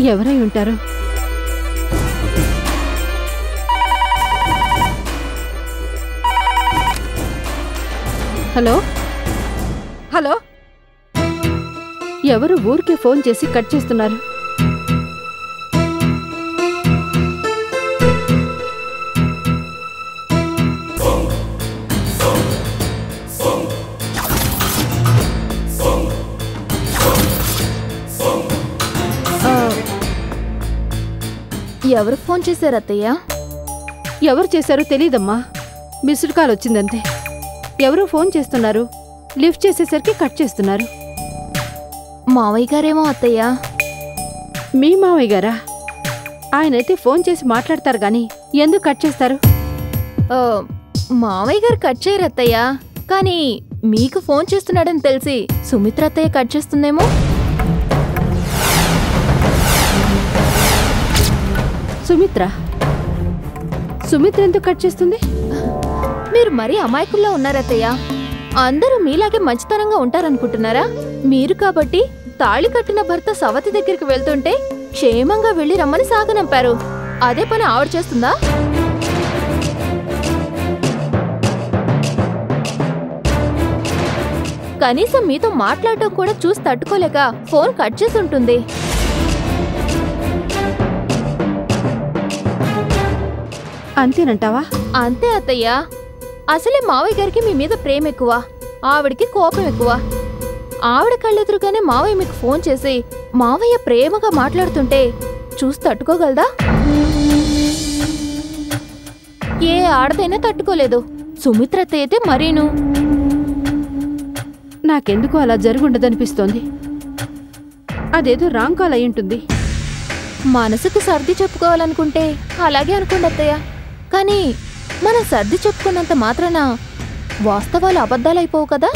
ఎవరై ఉంటారు hello hello ఎవరు ఊరికే ఫోన్ చేసి కట్ చేస్తున్నారు ఆ, ఎవరు ఫోన్ చేశారు అత్తయ్య ఎవరు చేశారో తెలీదమ్మా మిస్డ్ కాల్ వచ్చిందంతే ఎవరో ఫోన్ చేస్తున్నారు లిఫ్ట్ చేసేసరికి కట్ చేస్తున్నారు మావయ్య గారేమో అత్తయ్య మీ మావయ్య గారా ఆయనైతే ఫోన్ చేసి మాట్లాడతారు గాని ఎందుకు కట్ చేస్తారు ఆ, మావయ్య గారు కట్ చేయరు అత్తయ్య కానీ మీకు ఫోన్ చేస్తున్నాడని తెలిసి సుమిత్ర అత్తయ్య కట్ చేస్తుందేమో సుమిత్ర సుమిత్ర ఎందుకు కట్ చేస్తుంది మీరు మరీ అమాయకుల్లో ఉన్నారత్తయ్య అందరూ మీలాగే మంచితనంగా ఉంటారనుకుంటున్నారా మీరు కాబట్టి తాళి కట్టిన భర్త సవతి దగ్గరికి వెళ్తుంటే క్షేమంగా వెళ్లి రమ్మని సాగనంపారు అదే పని ఆవిడ చేస్తుందా కనీసం మీతో మాట్లాడటం కూడా చూసి తట్టుకోలేక ఫోన్ కట్ చేసి ఉంటుంది అంతేనంటావా అంతే అత్తయ్య అసలే మావయ్య గారికి మీ మీద ప్రేమ ఎక్కువ ఆవిడికి కోపం ఎక్కువ ఆవిడ కళ్ళెదురుగానే మావయ్య మీకు ఫోన్ చేసి మావయ్య ప్రేమగా మాట్లాడుతుంటే చూసి తట్టుకోగలదా ఏ ఆడదైనా తట్టుకోలేదు సుమిత్ర అత్తయ్య అయితే మరీను నాకెందుకు అలా జరుగుండదనిపిస్తోంది అదేదో రాంగ్ కాల్ అయి ఉంటుంది మనసుకు సర్ది చెప్పుకోవాలనుకుంటే అలాగే అనుకోండి అత్తయ్య కానీ మనం సర్ది చెప్పుకున్నంత మాత్రాన వాస్తవాలు అబద్ధాలైపోవు కదా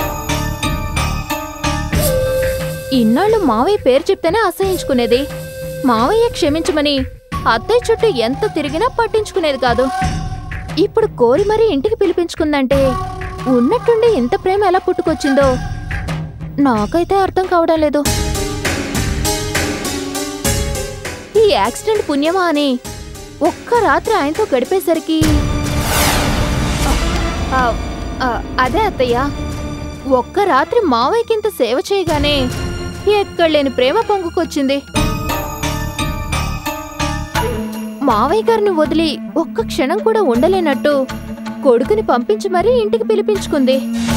ఇన్నాళ్ళు మావయ్య పేరు చెప్తేనే అసహించుకునేది మావయ్య క్షమించమని అత్తయ్య చుట్టూ ఎంత తిరిగినా పట్టించుకునేది కాదు ఇప్పుడు కోరి మరీ ఇంటికి పిలిపించుకుందంటే ఉన్నట్టుండి ఇంత ప్రేమ ఎలా పుట్టుకొచ్చిందో నాకైతే అర్థం కావడం లేదు ఈ యాక్సిడెంట్ పుణ్యమా అని ఒక్క రాత్రి ఆయనతో గడిపేసరికి ఆ, ఆ, అదే అత్తయ్య ఒక్క రాత్రి మావయ్యకింత సేవ చేయగానే ఎక్కడలేని ప్రేమ పొంగుకొచ్చింది మావయ్య గారిని వదిలి ఒక్క క్షణం కూడా ఉండలేనట్టు కొడుకుని పంపించి మరీ ఇంటికి పిలిపించుకుంది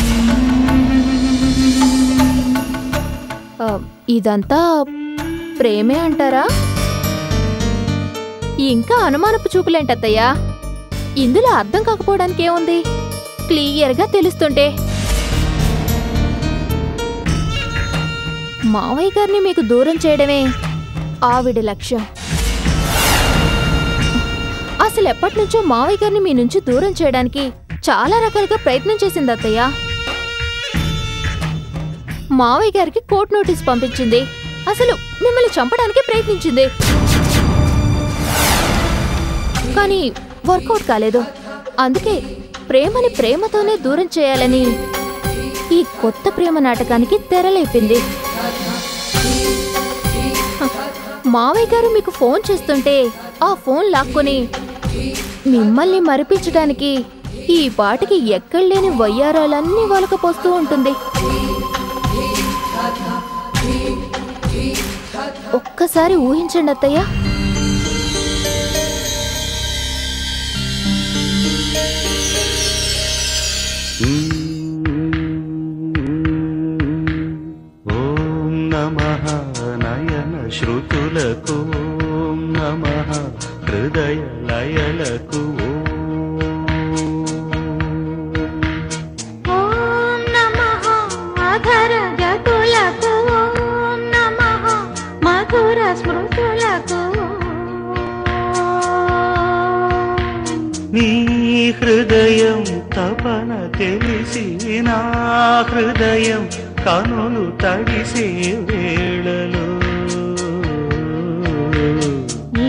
ఆ, ఇదంతా ప్రేమే అంటారా ఇంకా అనుమానపు చూపులేంటత్తయ్యా ఇందులో అర్థం కాకపోవడానికి ఏముంది క్లియర్గా తెలుస్తుంటే మావయ్య గారిని మీకు దూరం చేయడమే ఆవిడ లక్ష్యం అసలు ఎప్పటి నుంచో మావయ్య గారిని మీ నుంచి దూరం చేయడానికి చాలా రకాలుగా ప్రయత్నం చేసింది అత్తయ్య మావయ్య గారికి కోర్టు నోటీస్ పంపించింది అసలు మిమ్మల్ని చంపడానికి ప్రయత్నించింది కానీ వర్కౌట్ కాలేదు అందుకే ప్రేమని ప్రేమతోనే దూరం చేయాలని ఈ కొత్త ప్రేమ నాటకానికి తెరలేపింది హ, మావయ్య గారు మీకు ఫోన్ చేస్తుంటే ఆ ఫోన్ లాక్కొని మిమ్మల్ని మరిపించడానికి ఈ పాటికి ఎక్కడలేని వయ్యారాలన్నీ వలకపోస్తూ ఉంటుంది ఒక్కసారి ఊహించండి అత్తయ్య ఓం నమః నయన శృతులకు ఓం నమః హృదయ లయలకు ఓం నమః అధర గతులకు ఓం నమః మధుర స్మృతులకు నీ హృదయం తపన తెలిసి నా హృదయం కనులు తడిసే వేళలో ఈ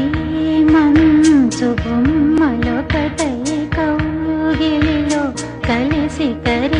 మంచు బొమ్మలొకటై కౌగిలిలో కలిసి కరి